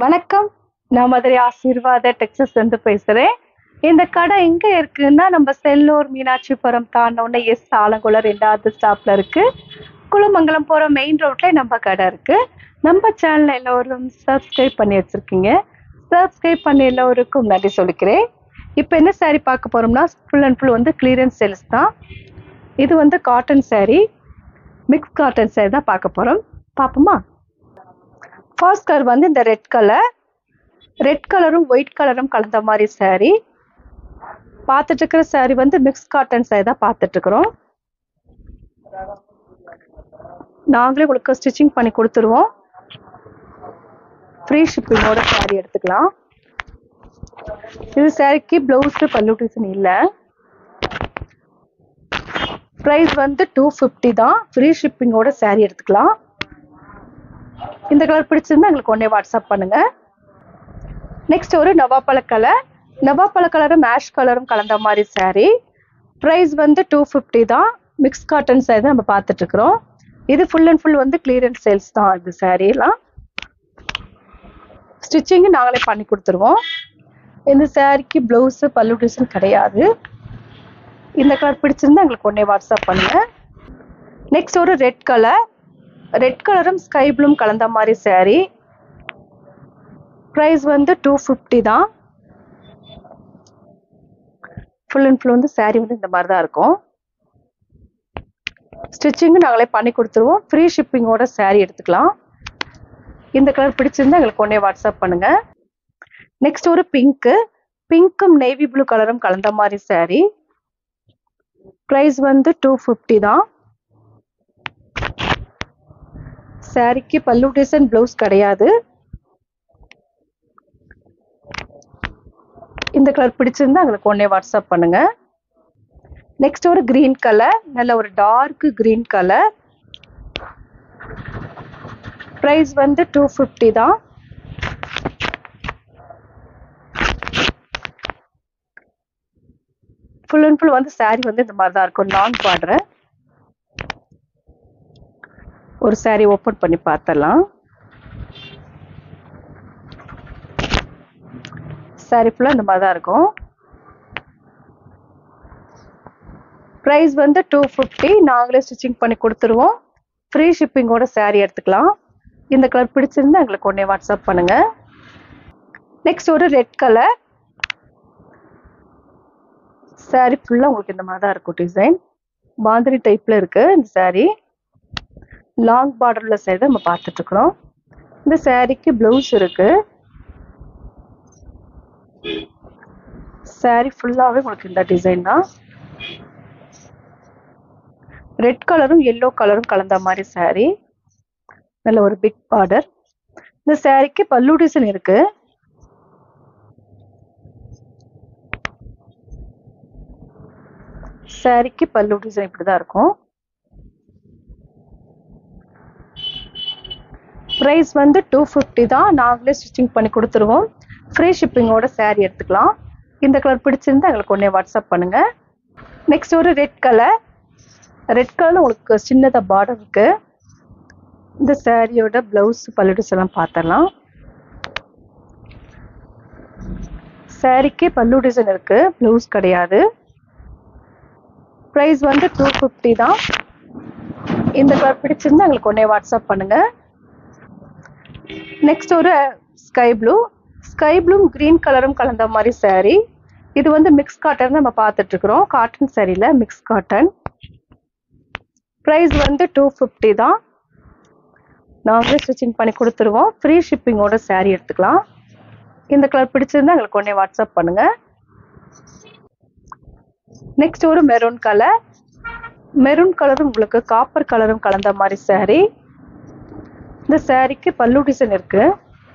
வணக்கம் நான் மதுரை ஆசீர்வாத டெக்ஸஸ் இருந்து பேசுறேன் இந்த கடை எங்க இருக்குன்னா நம்ம செல்லூர் மீனாட்சிபுரம் தாண்டவுடனே எஸ் ஆலங்குளம் ரெண்டாவது ஸ்டாப்ல இருக்கு குளமங்கலம் போற மெயின் ரோட்ல நம்ம கடை இருக்கு நம்ம சேனல் எல்லோரும் சப்ஸ்கிரைப் பண்ணி வச்சிருக்கீங்க சப்ஸ்கிரைப் பண்ணி எல்லோருக்கும் நன்றி சொல்லிக்கிறேன் இப்போ என்ன saree பார்க்க போறோம்னா ஃபுல் அண்ட் ஃபுல் வந்து கிளியரன்ஸ் சேல்ஸ் தான் இது வந்து cotton saree mix cotton saree தான் பார்க்க போறோம் பார்ப்போமா ஃபர்ஸ்ட் கலர் வந்து இந்த ரெட் கலர் ரெட் கலரும் ஒயிட் கலரும் கலந்த மாதிரி saree பார்த்துட்டு இருக்கிற saree வந்து மிக்ஸ் காட்டன் saree தான் பார்த்துட்டு இருக்கிறோம் நாங்களே உங்களுக்கு ஸ்டிச்சிங் பண்ணி கொடுத்துருவோம் ஃப்ரீ ஷிப்பிங்கோட saree எடுத்துக்கலாம் இது சாரிக்கு பிளவுஸ் பல்லு டிசைன் இல்லை ப்ரைஸ் வந்து டூ ஃபிஃப்டி தான் ஃப்ரீ ஷிப்பிங்கோட saree எடுத்துக்கலாம் இந்த கலர் பிடிச்சிருந்தா எங்களுக்கு உடனே வாட்ஸ்அப் பண்ணுங்க நெக்ஸ்ட் ஒரு நவாப்பழ கலர் நவாப்பழ கலரும் ஆஷ் கலரும் கலந்த மாதிரி saree ப்ரைஸ் வந்து டூ ஃபிஃப்டி தான் மிக்ஸ் காட்டன் saree தான் நம்ம பார்த்துட்டு இருக்கிறோம் இது ஃபுல் அண்ட் ஃபுல் வந்து கிளியரன்ஸ் சேல்ஸ் தான் இது saree எல்லாம் ஸ்டிச்சிங் நாங்களே பண்ணி கொடுத்துருவோம் இந்த சாரிக்கு பிளவுஸ் பல்லு டிசைன் கிடையாது இந்த கலர் பிடிச்சிருந்தா எங்களுக்கு உடனே வாட்ஸ்அப் பண்ணுங்க நெக்ஸ்ட் ஒரு ரெட் கலர் ரெட் கலரும் ஸ்கை ப்ளூம் கலந்த மாதிரி saree ப்ரைஸ் வந்து டூ ஃபிஃப்டி தான் ஃபுல் அண்ட் ஃபுல் வந்து saree வந்து இந்த மாதிரி தான் இருக்கும் ஸ்டிச்சிங் நாங்களே பண்ணி கொடுத்துருவோம் ஃப்ரீ ஷிப்பிங்கோட saree எடுத்துக்கலாம் இந்த கலர் பிடிச்சிருந்தா எங்களுக்கு உடனே வாட்ஸ்அப் பண்ணுங்க நெக்ஸ்ட் ஒரு பிங்க்கு பிங்க்கும் நேவி ப்ளூ கலரும் கலந்த மாதிரி saree ப்ரைஸ் வந்து டூ ஃபிஃப்டி தான் சாரிக்கு பல்லு டிசைன் பிளவுஸ் கிடையாது இந்த கலர் பிடிச்சிருந்தா எங்களுக்கு உடனே வாட்ஸ்அப் பண்ணுங்க நெக்ஸ்ட் ஒரு கிரீன் கலர் நல்ல ஒரு டார்க் கிரீன் கலர் ப்ரைஸ் வந்து டூ ஃபிஃப்டி தான் ஃபுல் அண்ட் ஃபுல் வந்து saree வந்து இந்த மாதிரி தான் இருக்கும் நான் பார்டர் ஒரு saree ஓப்பன் பண்ணி பார்த்தலாம் saree ஃபுல்லாக இந்த மாதிரி தான் இருக்கும் ப்ரைஸ் வந்து டூ ஃபிஃப்டி நாங்களே ஸ்டிச்சிங் பண்ணி கொடுத்துருவோம் ஃப்ரீ ஷிப்பிங்கோட saree எடுத்துக்கலாம் இந்த கலர் பிடிச்சிருந்தா எங்களுக்கு உடனே வாட்ஸ்அப் பண்ணுங்க நெக்ஸ்ட் ஒரு ரெட் கலர் saree ஃபுல்லாக உங்களுக்கு இந்த மாதிரி தான் இருக்கும் டிசைன் பாந்திரி டைப்பில் இருக்கு இந்த saree லாங் பார்டர் உள்ள saree தான் நம்ம பார்த்துட்டு இருக்கிறோம் இந்த சாரிக்கு பிளவுஸ் இருக்கு saree ஃபுல்லாகவே உங்களுக்கு இந்த டிசைன் தான் ரெட் கலரும் எல்லோ கலரும் கலந்த மாதிரி saree நல்ல ஒரு பிக் பார்டர் இந்த சாரிக்கு பல்லு டிசைன் இருக்கு சாரிக்கு பல்லு டிசைன் இப்படிதான் இருக்கும் ப்ரைஸ் வந்து டூ ஃபிஃப்டி தான் நாங்களே ஸ்டிச்சிங் பண்ணி கொடுத்துருவோம் ஃப்ரீ ஷிப்பிங்கோட saree எடுத்துக்கலாம் இந்த கலர் பிடிச்சிருந்தா எங்களுக்கு உடனே வாட்ஸ்அப் பண்ணுங்க நெக்ஸ்ட் ஒரு ரெட் கலர் ரெட் கலர்ல உங்களுக்கு சின்னதாக பார்டர் இருக்கு இந்த சாரியோட பிளவுஸ் பல்லுடிஸ் எல்லாம் பார்த்தரலாம் சாரிக்கு பல்லு டிசைன் இருக்கு பிளவுஸ் கிடையாது ப்ரைஸ் வந்து டூ ஃபிஃப்டி தான் இந்த கலர் பிடிச்சிருந்தா எங்களுக்கு உடனே வாட்ஸ்அப் பண்ணுங்க நெக்ஸ்ட் ஒரு sky blue sky blue green கலரும் கலந்த மாதிரி saree இது வந்து மிக்ஸ் காட்டன் நம்ம பார்த்துட்டு இருக்கிறோம் காட்டன் சாரியில் மிக்ஸ் காட்டன் ப்ரைஸ் வந்து டூ ஃபிஃப்டி தான் நாங்களே ஸ்டிச்சிங் பண்ணி கொடுத்துருவோம் ஃப்ரீ ஷிப்பிங்கோட saree எடுத்துக்கலாம் இந்த கலர் பிடிச்சிருந்தா எங்களுக்கு உடனே வாட்ஸ்அப் பண்ணுங்க நெக்ஸ்ட் ஒரு மெரூன் கலர் மெரூன் கலரும் உங்களுக்கு காப்பர் கலரும் கலந்த மாதிரி saree இந்த சாரிக்கு பல்லு டிசைன் இருக்கு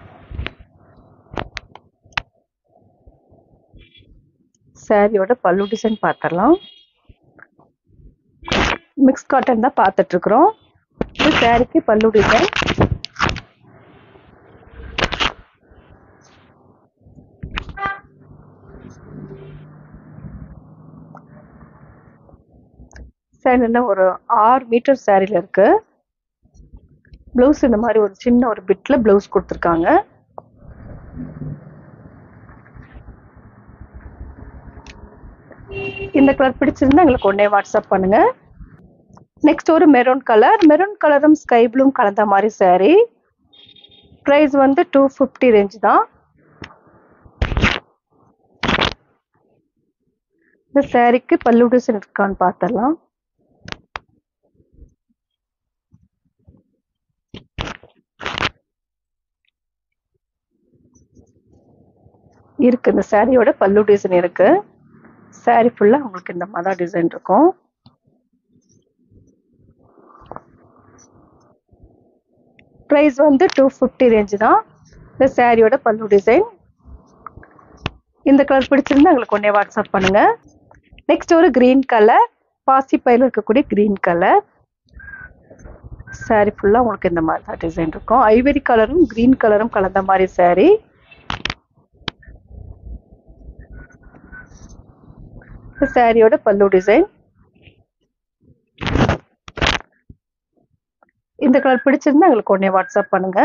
சாரியோட பல்லு டிசைன் பார்த்துடலாம் மிக்ஸ் காட்டன் தான் பார்த்துட்டு இருக்கிறோம் இந்த சாரிக்கு பல்லு டிசைன் சேரீல ஒரு ஆறு மீட்டர் சேரீல இருக்கு ப்ளவுஸ் இந்த மாதிரி ஒரு சின்ன ஒரு பிட்ல ப்ளவுஸ் கொடுத்துருக்காங்க இந்த கலர் பிடிச்சிருந்தா எங்களுக்கு உடனே வாட்ஸ்அப் பண்ணுங்க நெக்ஸ்ட் ஒரு மெரூன் கலர் மெரூன் கலரும் ஸ்கை ப்ளூம் கலந்த மாதிரி saree ப்ரைஸ் வந்து டூ ஃபிஃப்டி ரேஞ்ச் தான் இந்த சாரிக்கு பல்லு டிசைன் இருக்கான்னு பார்த்தலாம் இருக்கு இந்த சாரியோட பல்லு டிசைன் இருக்கு சாரி ஃபுல்லா உங்களுக்கு இந்த மாதிரி தான் டிசைன் இருக்கும் ப்ரைஸ் வந்து டூ ஃபிஃப்டி ரேஞ்ச் தான் இந்த சாரியோட பல்லு டிசைன் இந்த கலர் பிடிச்சிருந்தா எங்களுக்கு உடனே வாட்ஸ்அப் பண்ணுங்க நெக்ஸ்ட் ஒரு கிரீன் கலர் பாசி பயில இருக்கக்கூடிய கிரீன் கலர் சாரி ஃபுல்லா உங்களுக்கு இந்த மாதிரி தான் டிசைன் இருக்கும் ஐவரி கலரும் கிரீன் கலரும் கலந்த மாதிரி சாரி சாரியோட பல்லு டிசைன் இந்த கலர் பிடிச்சிருந்தா எங்களுக்கு உடனே வாட்ஸ்அப் பண்ணுங்க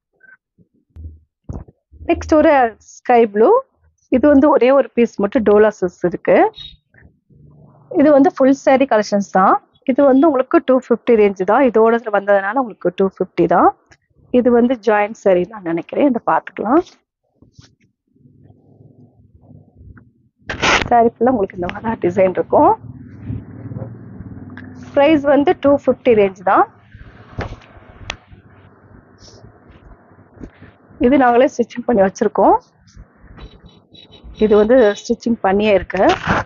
நெக்ஸ்ட் ஒரு ஸ்கை ப்ளூ இது வந்து ஒரே ஒரு பீஸ் மட்டும் டோலா சிஸ் இருக்கு இது வந்து ஃபுல் saree கலெக்ஷன்ஸ் தான் இது வந்து உங்களுக்கு டூ ஃபிஃப்டி ரேஞ்சு தான் இதோட வந்ததுனால உங்களுக்கு டூ ஃபிஃப்டி தான் இது வந்து ஜாயிண்ட் saree நான் நினைக்கிறேன் இதை பார்த்துக்கலாம் saree ஃபுல்லாக உங்களுக்கு இந்த மாதிரி டிசைன் இருக்கும் ப்ரைஸ் வந்து டூ ஃபிஃப்டி ரேஞ்ச் தான் இது நாங்களே ஸ்டிச்சிங் பண்ணி வச்சிருக்கோம் இது வந்து ஸ்டிச்சிங் பண்ணியே இருக்கு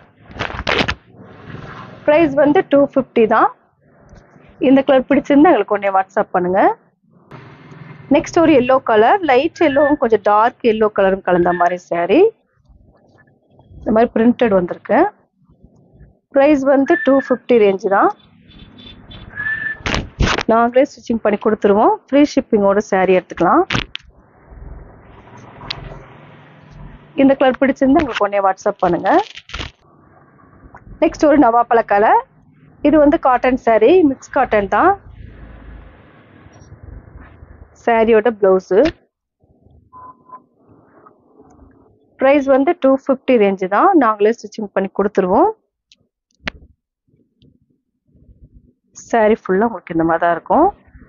ப்ரைஸ் வந்து டூ ஃபிஃப்டி தான் இந்த கலர் பிடிச்சிருந்தா எங்களுக்கு உடனே வாட்ஸ்அப் பண்ணுங்க நெக்ஸ்ட் ஒரு எல்லோ கலர் லைட் எல்லோவும் கொஞ்சம் டார்க் எல்லோ கலரும் கலந்த மாதிரி saree இந்த மாதிரி பிரிண்டட் வந்திருக்கு ப்ரைஸ் வந்து டூ ஃபிஃப்டி ரேஞ்சு தான் நாங்களே ஸ்டிச்சிங் பண்ணி கொடுத்துருவோம் ஃப்ரீ ஷிப்பிங்கோட saree எடுத்துக்கலாம் இந்த கலர் பிடிச்சிருந்தா உங்களுக்கு உடனே வாட்ஸ்அப் பண்ணுங்க நெக்ஸ்ட் ஒரு நவாப்பழ கலர் இது வந்து காட்டன் saree மிக்ஸ் காட்டன் தான் சாரியோட பிளவுஸு ப்ரைஸ் வந்து டூ ஃபிஃப்டி ரேஞ்சு தான் நாங்களே ஸ்டிச்சிங் பண்ணி கொடுத்துருவோம் saree ஃபுல்லாக உங்களுக்கு இந்த மாதிரி தான் இருக்கும்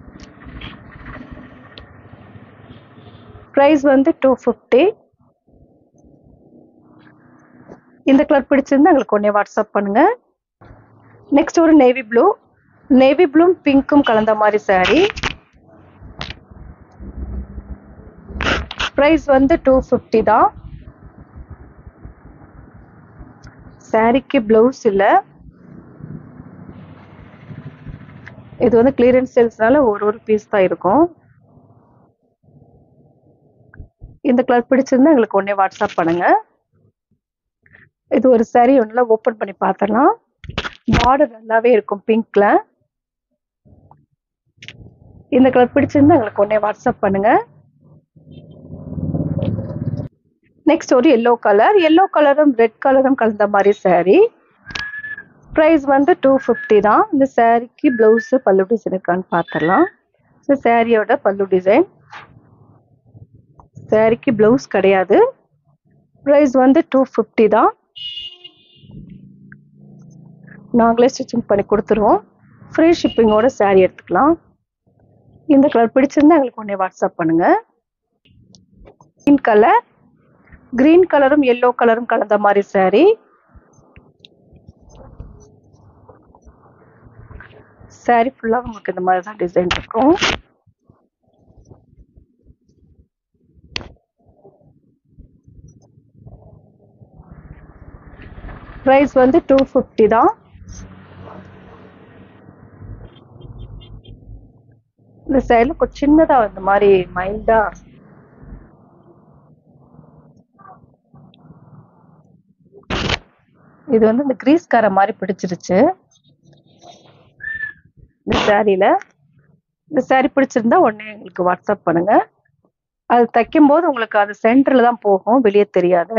ப்ரைஸ் வந்து டூ ஃபிஃப்டி இந்த கலர் பிடிச்சிருந்தா எங்களுக்கு உடனே வாட்ஸ்அப் பண்ணுங்க நெக்ஸ்ட் ஒரு நேவி ப்ளூ நேவி ப்ளூம் பிங்க்கும் கலந்த மாதிரி saree ப்ரைஸ் வந்து டூ ஃபிஃப்டி தான் சாரிக்கு பிளவுஸ் இல்லை இது வந்து கிளியரன்ஸ் சேல்ஸ்னால ஒரு ஒரு பீஸ் தான் இருக்கும் இந்த கலர் பிடிச்சிருந்தா எங்களுக்கு உடனே வாட்ஸ்அப் பண்ணுங்க இது ஒரு saree ஒன்றுல ஓப்பன் பண்ணி பார்த்தலாம் பார்டர் நல்லாவே இருக்கும் பிங்க்ல இந்த கலர் பிடிச்சிருந்தா எங்களுக்கு உடனே வாட்ஸ்அப் பண்ணுங்க நெக்ஸ்ட் ஒரு எல்லோ கலர் எல்லோ கலரும் ரெட் கலரும் கலந்த மாதிரி saree ப்ரைஸ் வந்து டூ ஃபிஃப்டி தான் இந்த சாரிக்கு ப்ளவுஸு பல்லு டிசைன் இருக்கான்னு பார்த்துடலாம் இந்த சாரியோட பல்லு டிசைன் சாரிக்கு ப்ளவுஸ் கிடையாது ப்ரைஸ் வந்து டூ ஃபிஃப்டி தான் நாங்களே ஸ்டிச்சிங் பண்ணி கொடுத்துருவோம் ஃப்ரீ ஷிப்பிங்கோட saree எடுத்துக்கலாம் இந்த கலர் பிடிச்சிருந்தா எங்களுக்கு உடனே வாட்ஸ்அப் பண்ணுங்க கிரீன் கலர் கிரீன் கலரும் எல்லோ கலரும் கலந்த மாதிரி saree saree ஃபுல்லாக உங்களுக்கு இந்த மாதிரி தான் டிசைன் இருக்கும் ப்ரைஸ் வந்து டூ ஃபிஃப்டி தான் இந்த சைடில் கொஞ்சம் சின்னதாக இந்த மாதிரி மைல்டாக இது வந்து இந்த கிரீஸ் கார மாதிரி பிடிச்சிருச்சு இந்த சாரியில இந்த சாரி பிடிச்சிருந்தா உடனே எங்களுக்கு வாட்ஸ்அப் பண்ணுங்க அது தைக்கும் போது உங்களுக்கு அது சென்டர்ல தான் போகும் வெளியே தெரியாது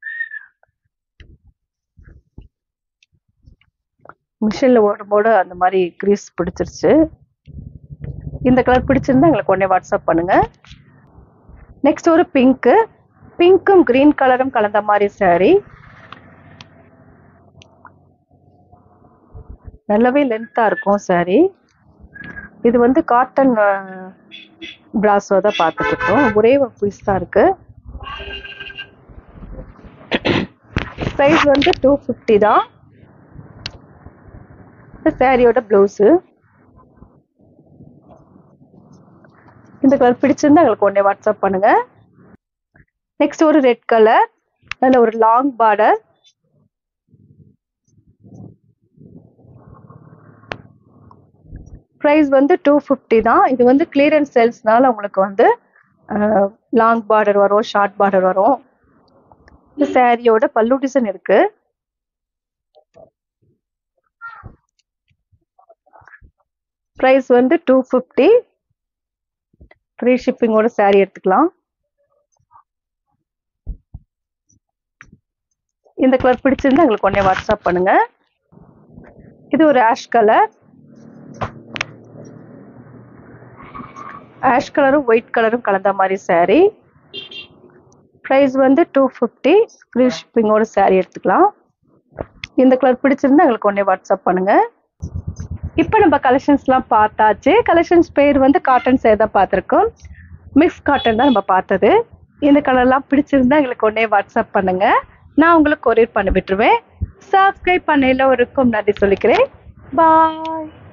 மிஷின்ல ஓடும்போது அந்த மாதிரி கிரீஸ் பிடிச்சிருச்சு இந்த கலர் பிடிச்சிருந்தா எங்களுக்கு உடனே வாட்ஸ்அப் பண்ணுங்க நெக்ஸ்ட் ஒரு பிங்க்கு பிங்க்கும் கிரீன் கலரும் கலந்த மாதிரி saree நல்லாவே லென்த்தாக இருக்கும் saree இது வந்து காட்டன் பிராஸோ தான் பார்த்துட்டு இருக்கோம் ஒரே ஒரு பீஸ் தான் இருக்கு ப்ரைஸ் வந்து டூ ஃபிஃப்டி தான் இந்த சாரியோட ப்ளவுஸு இந்த கலர் பிடிச்சிருந்தா எங்களுக்கு உடனே வாட்ஸ்அப் பண்ணுங்க நெக்ஸ்ட் ஒரு ரெட் கலர் அதில் ஒரு லாங் பார்டர் ப்ரைஸ் வந்து டூ ஃபிஃப்டி தான் இது வந்து கிளியரன்ஸ் சேல்ஸ்னால உங்களுக்கு வந்து லாங் பார்டர் வரும் ஷார்ட் பார்டர் வரும் இந்த சாரியோட பல்லு டிசைன் இருக்கு ப்ரைஸ் வந்து டூ ஃபிஃப்டி ஃப்ரீ ஷிப்பிங்கோட saree எடுத்துக்கலாம் இந்த கலர் பிடிச்சிருந்தா எங்களுக்கு உடனே வாட்ஸ்அப் பண்ணுங்க இது ஒரு ஆஷ் கலர் ஆஷ் கலரும் ஒயிட் கலரும் கலந்த மாதிரி saree ப்ரைஸ் வந்து டூ ஃபிஃப்டி ஃப்ரீ ஷிப்பிங்கோட saree எடுத்துக்கலாம் இந்த கலர் பிடிச்சிருந்தா எங்களுக்கு உடனே வாட்ஸ்அப் பண்ணுங்க இப்போ நம்ம கலெக்ஷன்ஸ்லாம் பார்த்தாச்சு கலெக்ஷன்ஸ் பேர் வந்து காட்டன் சேர் தான் பார்த்துருக்கோம் மிக்ஸ் காட்டன் தான் நம்ம பார்த்தது இந்த கலர்லாம் பிடிச்சிருந்தா எங்களுக்கு உடனே வாட்ஸ்அப் பண்ணுங்க நான் உங்களுக்கு கொரியர் பண்ணி விட்டுருவேன் சப்ஸ்கிரைப் பண்ண எல்லோருக்கும் நன்றி சொல்லிக்கிறேன் பாய்